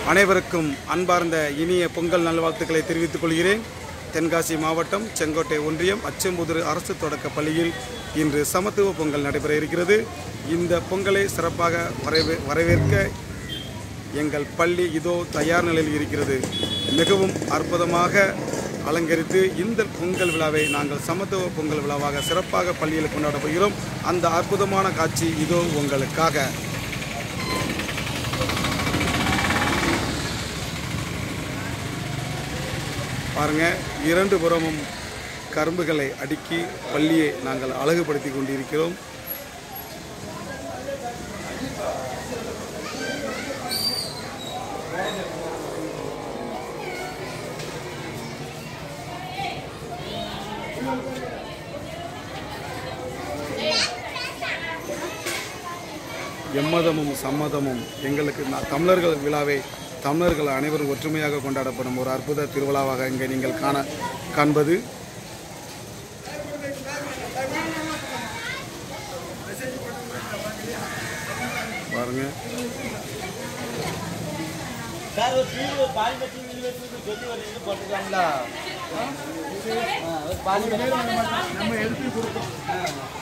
அனைவருக்கும் அன்பார்ந்த இனிய பொங்கல் நல்வாழ்த்துக்களை தெரிவித்துக் கொள்கிறேன் தென்காசி மாவட்டம் செங்கோட்டை ஒன்றியம் அச்சம்புதுரு அரசு தொடக்க பள்ளியில் இன்று சமத்துவ பொங்கல் நடைபெற இருக்கிறது இந்த பொங்கலை சிறப்பாக வரவே வரவேற்க எங்கள் பள்ளி இதோ தயார் நிலையில் இருக்கிறது மிகவும் அற்புதமாக அலங்கரித்து இந்த பொங்கல் விழாவை நாங்கள் சமத்துவ பொங்கல் விழாவாக சிறப்பாக பள்ளியில் கொண்டாடப் போகிறோம் அந்த அற்புதமான காட்சி இதோ உங்களுக்காக பாருங்க இரண்டு புறமும் கரும்புகளை அடுக்கி பள்ளியை நாங்கள் அழகுபடுத்தி கொண்டிருக்கிறோம் எம்மதமும் சம்மதமும் எங்களுக்கு நா- தமிழர்கள் விழாவை தமிழர்கள் அனைவரும் ஒற்றுமையாக கொண்டாடப்படும் ஒரு அற்புத திருவிழாவாக இங்கே நீங்கள் காண காண்பது பாருங்க சார் ஒரு டிவி ஒரு பாலிம டிவி வச்சு சொல்லி ஒரு இது போட்டுக்கலாங்களா ஆ, ஒரு பாலிம நம்ம எடுத்து கொடுப்போம்